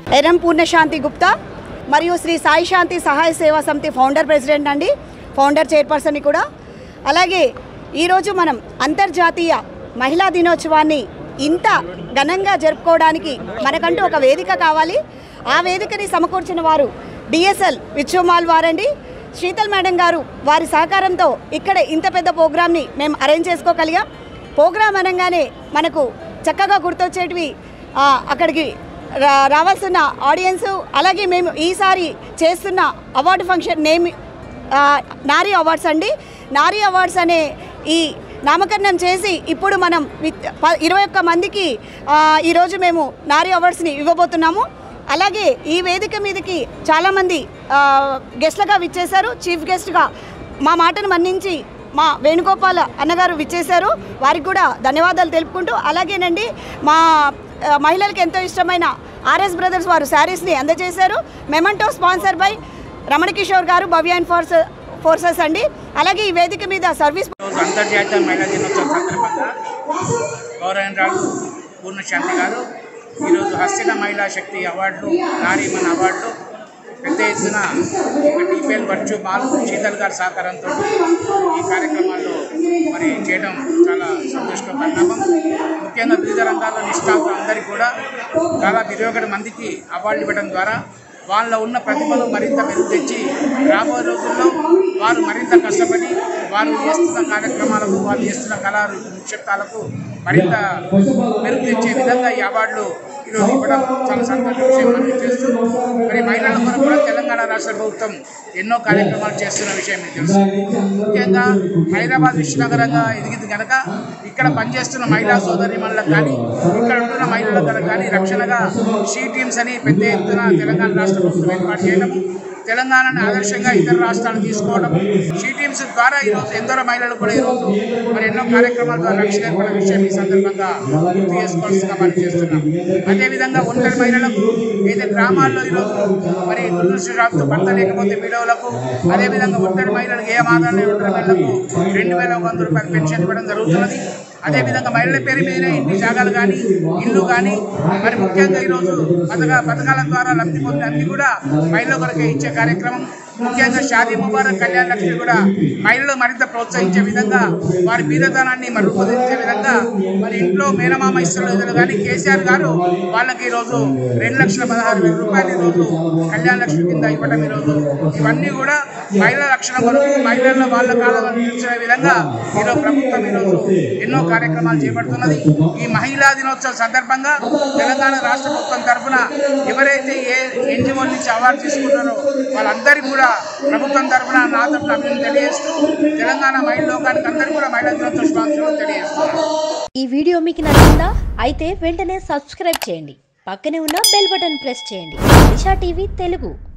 ఎరం పూర్ణశాంతి గుప్తా మరియు శ్రీ సాయి శాంతి Sahaya Seva Samiti founder president అండి founder చైర్పర్సన్ని కూడా అలాగే ఈరోజు మనం అంతర్జాతీయ మహిళా దినోత్సవాన్ని ఇంత ఘనంగా జరుపుకోవడానికి మనకంటూ ఒక వేదిక కావాలి ఆ వేదికని సమకూర్చిన వారు డిఎస్ఎల్ విశ్వమాల్ వారండి శీతల్ మేడం గారు వారి సహకారంతో ఇక్కడ ఇంత పెద్ద ప్రోగ్రామ్ని మేము అరేంజ్ చేసుకోగలిగాం ప్రోగ్రామ్ అనగానే మనకు చక్కగా గుర్తొచ్చేటివి ఆ, అక్కడికి రా రావాల్సిన ఆడియన్స్ అలాగే మేము ఈసారి చేస్తున్న అవార్డు ఫంక్షన్ నేమ్ ఆ, నారీ అవార్డ్స్ అండి నారీ అవార్డ్స్ అనే ఈ నామకరణం చేసి ఇప్పుడు మనం విత్ ప- ఇరవై ఒక్క మందికి ఆ, ఈరోజు మేము నారీ అవార్డ్స్ని ఇవ్వబోతున్నాము అలాగే ఈ వేదిక మీదకి చాలామంది ఆ, గెస్ట్లుగా విచ్చేశారు చీఫ్ గెస్ట్గా మా మాటను మన్నించి మా వేణుగోపాల అన్నగారు విచ్చేశారు వారికి కూడా ధన్యవాదాలు తెలుపుకుంటూ అలాగేనండి మా ఆ, మహిళలకు ఎంతో ఇష్టమైన ఆర్ఎస్ బ్రదర్స్ వారు శారీస్ని అందజేశారు మెమంటో స్పాన్సర్ బై రమణకిషోర్ గారు భవ్య అండ్ ఫోర్స్ ఫోర్సెస్ అండి అలాగే ఈ వేదిక మీద సర్వీస్ ఈరోజు అంతర్జాతీయ మహిళా దినోత్సవం సందర్భంగా గౌరవరాలు పూర్ణశాంతి గారు ఈరోజు హస్తిన మహిళా శక్తి అవార్డులు నారీమన్ అవార్డులు పెద్ద ఎత్తున డిపిఎల్ వర్చు మాల్ శీతల్ గారి సహకారంతో ఈ కార్యక్రమాల్లో మరి చేయడం చాలా సంతోషకర పరిణామం ముఖ్యంగా వివిధ రంగాల్లో నిష్ఠాతులు అందరికీ కూడా దాదాపు ఇరవై ఒకటి మందికి అవార్డులు ఇవ్వడం ద్వారా వాళ్ళ ఉన్న ప్రతిభను మరింత మెరుగుతెచ్చి రాబోయే రోజుల్లో వారు మరింత కష్టపడి వారు చేస్తున్న కార్యక్రమాలకు వారు చేస్తున్న కళా నిక్షిప్తాలకు మరింత మెరుగు తెచ్చే విధంగా ఈ అవార్డులు ఈరోజు ఇవ్వడం చాలా సంతోషం విషయం మనం చేస్తూ మరి మహిళల కొరకు కూడా తెలంగాణ రాష్ట్ర ప్రభుత్వం ఎన్నో కార్యక్రమాలు చేస్తున్న విషయం మీకు తెలుసు ముఖ్యంగా హైదరాబాద్ విశ్వనగరంగా ఎదిగింది కనుక ఇక్కడ పనిచేస్తున్న మహిళా సోదరిమణులకు కానీ ఇక్కడ ఉంటున్న మహిళలకు కానీ రక్షణగా షీ టీమ్స్ అని పెద్ద ఎత్తున తెలంగాణ రాష్ట్ర ప్రభుత్వం ఏర్పాటు చేయడం తెలంగాణను ఆదర్శంగా ఇతర రాష్ట్రాలు తీసుకోవడం షీ టీమ్స్ ద్వారా ఈరోజు ఎందరో మహిళలు కూడా ఈరోజు మరి ఎన్నో కార్యక్రమాల ద్వారా రక్షణ ఏర్పడిన విషయం ఈ సందర్భంగా గుర్తు చేసుకోవాల్సిందిగా మనం చేస్తున్నాం అదేవిధంగా ఒంటరి మహిళలకు ఏదైతే గ్రామాల్లో ఈరోజు మరి దురదృష్టరాలతో భర్త లేకపోతే విడవలకు అదేవిధంగా ఒంటరి మహిళలకు ఏ ఆధారం లేని ఒంటరి మహిళలకు రెండు వేల ఒక వంద రూపాయల పెన్షన్ ఇవ్వడం జరుగుతున్నది అదేవిధంగా మహిళల పేరు మీదనే ఇంటి జాగాలు కానీ ఇల్లు కానీ మరి ముఖ్యంగా ఈరోజు పథక పథకాల ద్వారా లబ్ధి పొందే అన్ని కూడా మహిళల కొరకే ఇచ్చే కార్యక్రమం ముఖ్యంగా షాదీ ముబారక్ కళ్యాణ లక్ష్మి కూడా మహిళలు మరింత ప్రోత్సహించే విధంగా వారి బీదతనాన్ని మరుగుపొందించే విధంగా మరి ఇంట్లో మేనమామ ఇస్తున్నారు కానీ కేసీఆర్ గారు వాళ్ళకి ఈరోజు రెండు లక్షల పదహారు వేల రూపాయలు ఈరోజు కళ్యాణ లక్ష్మి కింద ఇవ్వడం ఈరోజు ఇవన్నీ కూడా మహిళల రక్షణ కొరకు మహిళల వాళ్ళ కాలం నిలిచిన విధంగా ఈరోజు ప్రభుత్వం ఈరోజు ఎన్నో కార్యక్రమాలు చేపడుతున్నది ఈ మహిళా దినోత్సవం సందర్భంగా తెలంగాణ రాష్ట్ర ప్రభుత్వం తరఫున ఎవరైతే ఏ ఎన్జిఓల నుంచి అవార్డు తీసుకుంటారో వాళ్ళందరికీ కూడా ప్రభుత్వం తరఫున నా తరఫున అభినందన తెలియజేస్తూ తెలంగాణ మహిళా లోకానికి అందరికీ కూడా మహిళా దినోత్సవ శుభాకాంక్షలు తెలియజేస్తున్నాను ఈ వీడియో మీకు నచ్చిందా అయితే వెంటనే సబ్స్క్రైబ్ చేయండి పక్కనే ఉన్న బెల్ బటన్ ప్రెస్ చేయండి దిశా టీవీ తెలుగు